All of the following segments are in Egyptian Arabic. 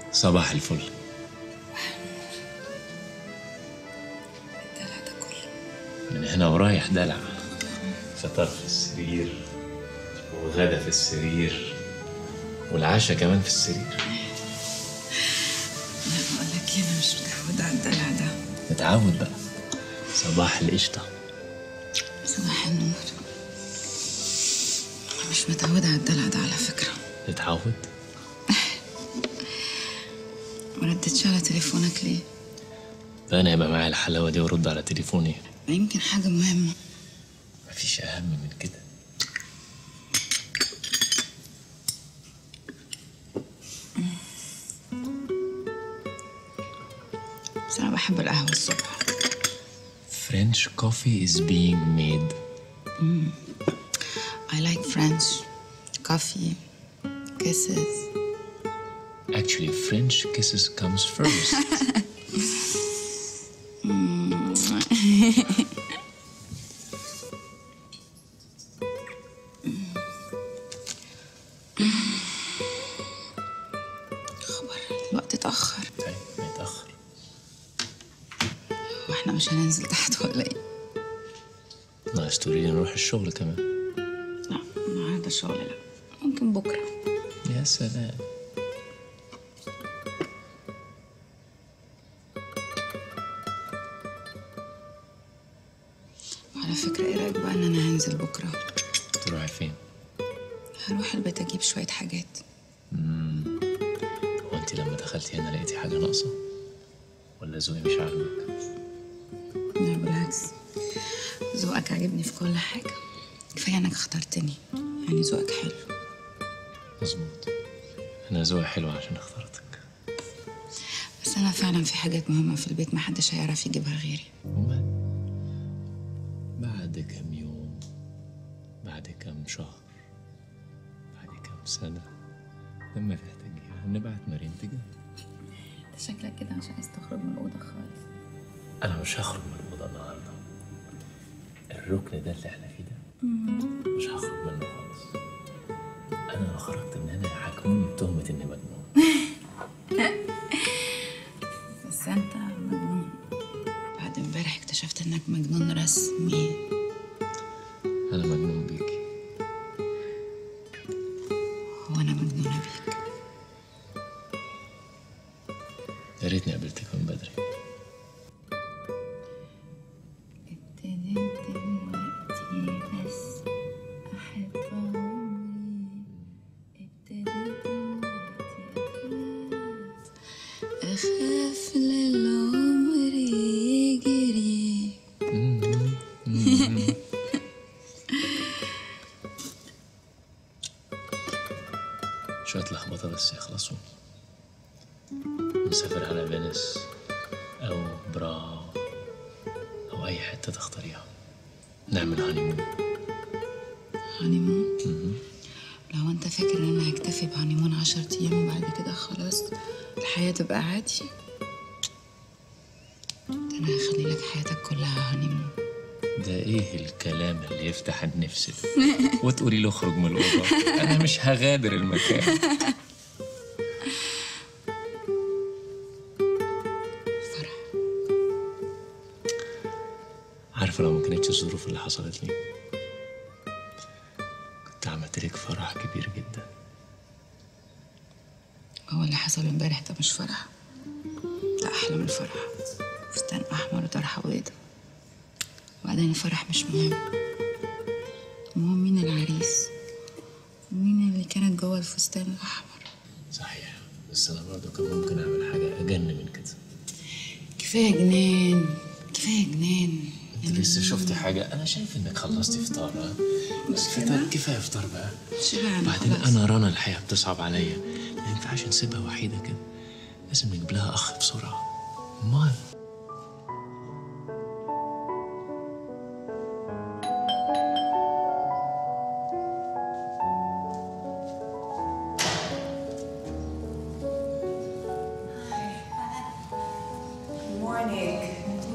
صباح الفل الدلع ده كله من هنا ورايح دلع فطار في السرير وغدا في السرير والعشاء كمان في السرير لا بقول لك إيه، انا مش متعوده على الدلع ده متعود بقى صباح القشطة صباح النور انا مش متعوده على الدلع ده على فكره تتعود ما ردتش على تليفونك ليه فأنا يبقى معايا الحلاوة دي وأرد على تليفوني يمكن حاجه مهمه مفيش أهم من كده بس انا بحب القهوه الصبح French coffee is being made I like French coffee kisses Actually French kisses comes first خبر الوقت اتاخر طيب ما يتأخر واحنا مش هننزل تحت ولا ايه ناقص تقولي لي نروح الشغل كمان لا النهارده الشغل لا ممكن بكره يا سلام وعلى فكره ايه رايك بقى ان انا هنزل بكره تروحي فين؟ هروح البيت اجيب شويه حاجات هو انت لما دخلتي هنا لقيتي حاجة ناقصة؟ ولا ذوقي مش عاجبك؟ لا بالعكس ذوقك عاجبني في كل حاجه كفايه انك اخترتني يعني ذوقك حلو مظبوط أنا ذوقي حلو عشان اخترتك بس انا فعلا في حاجات مهمه في البيت محدش هيعرف يجيبها غيري ومال بعد كم يوم بعد كم شهر بعد كم سنة لما تحتاجيها نبعت مريم تجيب انت شكلك كده مش عايز تخرج من الاوضه خالص أنا مش هخرج من الأوضة النهاردة الركن ده اللي احنا فيه ده مش هخرج منه خالص أنا لو خرجت من هنا هيحاكموني بتهمة إني مجنون بس انت مجنون بعد امبارح اكتشفت انك مجنون رسمي أنا مجنون بيكي وانا مجنونه بيك يا ريتني قابلتك من بدري ابتديت دلوقتي بس احب عمري ابتديت دلوقتي اخاف اخاف للعمر يجري شوية لخبطة بس يخلصوا نسافر على فينيس أو برا أو أي حتة تختاريها نعمل هانيمون هانيمون لو انت فاكر ان انا هكتفي بهانيمون عشر ايام وبعد كده خلاص الحياة تبقى عادي ده انا هخلي لك حياتك كلها هانيمون ده إيه الكلام اللي يفتح النفس ده وتقولي له اخرج من الأوضة أنا مش هغادر المكان فرح عارفة لو ما كانتش الظروف اللي حصلت لي كنت عملت لك فرح كبير جدا هو اللي حصل امبارح ده مش فرح ده احلى من الفرح فستان احمر وطرحه بيضة وبعدين الفرح مش مهم المهم مين العريس ومين اللي كانت جوه الفستان الاحمر صحيح بس أنا برضه كان ممكن أعمل حاجة أجن من كده كفايه جنان كفايه جنان انت لسه شفتي حاجة؟ أنا شايف إنك خلصتي فطار ها؟ بس فطار كفاية فطار بقى شبعنا بعدين خلاص. أنا رنا الحياة بتصعب عليا ما ينفعش نسيبها وحيدة كده لازم نجيب لها أخ بسرعة أمال Morning.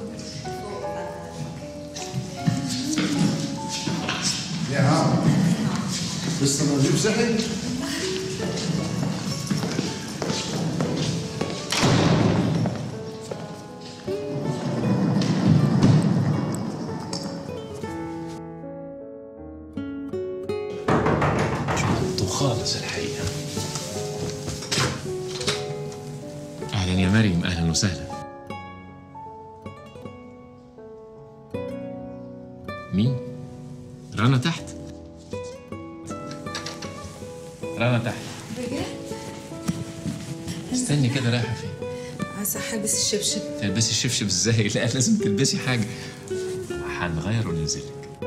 يا عم لسه نجيب صحي مريم اهلا وسهلا مين رنا تحت رنا تحت بجد؟ استني كده رايحه فين عايزة هلبس الشبشب تلبسي الشبشب ازاي لا لازم تلبسي حاجه هنغير وننزل لك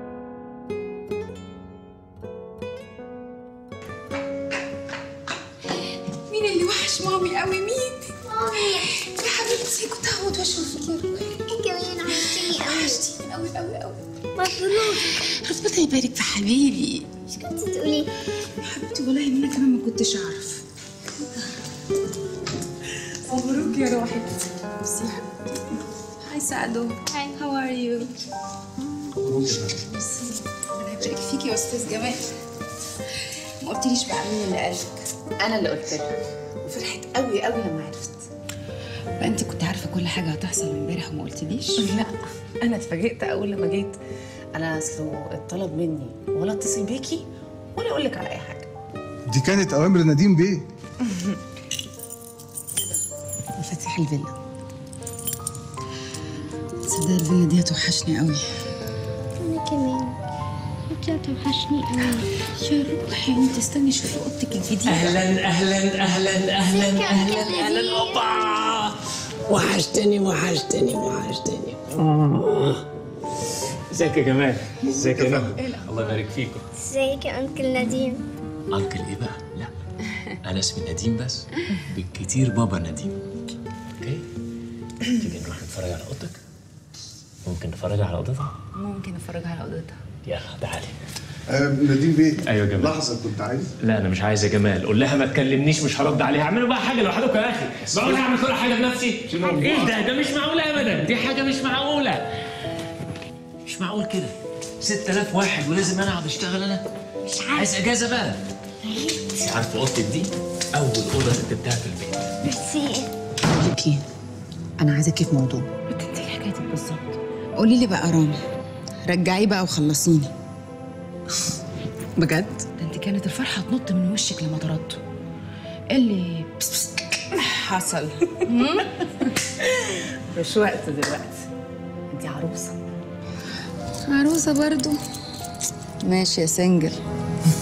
مين اللي وحش مامي قوي مين؟ مامي يا حبيبتي كنت هموت واشوفك يا روحي كمان عشتني قوي وحشتيني قوي قوي قوي مبروك ربنا يبارك في حبيبي مش كنت تقولي يا حبيبتي والله ان انا كمان ما كنتش اعرف مبروك يا روحي بس يا حبيبتي هاي سعدو هاي. هاو ار يو ربنا يبارك فيكي يا استاذ جمال ما قلتليش بقى مين اللي قالك انا اللي قلت لها وفرحت قوي قوي لما عرفت بقى انت كنت عارفه كل حاجه هتحصل امبارح وما قلتليش لا انا اتفاجئت اول لما جيت انا اصله اتطلب مني ولا اتصل بيكي ولا اقول لك على اي حاجه دي كانت اوامر نديم بيه مفاتيح الفيلا تصدق الفيلا دي هتوحشني قوي انا كمان انت هتوحشني قوي يا روحي انت استني شوفي اوضتك الجديده اهلا اهلا اهلا اهلا ازيك يا اهلا أنكل اهلا نبيل؟ اوبا وحشتني وحشتني وحشتني آه. ازيك يا جمال ازيك يا نهى الله يبارك فيكم ازيك يا انكل نديم انكل ايه بقى لا انا اسمي نديم بس بالكتير بابا نديم اوكي تيجي نروح نتفرج على اوضتك ممكن نتفرج على اوضتها ممكن افرجها على اوضتها يلا تعالي آه نديم بيه أيوة يا جمال. لحظه كنت عايز لا انا مش عايز يا جمال قول لها ما تكلمنيش مش هرد عليها اعملوا بقى حاجه لوحدكم يا اخي بقول هعمل كل حاجه بنفسي ايه ده ده مش معقوله ابدا دي حاجه مش معقوله مش معقول كده 6000 واحد ولازم انا اقعد اشتغل انا مش عارف عايز اجازه بقى عارفه اوضتك دي اول اوضه رتبتها في البيت ميرسي ليكي انا عايزاكي في موضوع انت حكايتك بالظبط قولي لي بقى رامي رجعيه بقى وخلصيني بجد ده انت كانت الفرحه تنط من وشك لما طردته إيه اللي بس بس حصل مش وقت دلوقتي انت عروسه عروسه برضو ماشي يا سنجل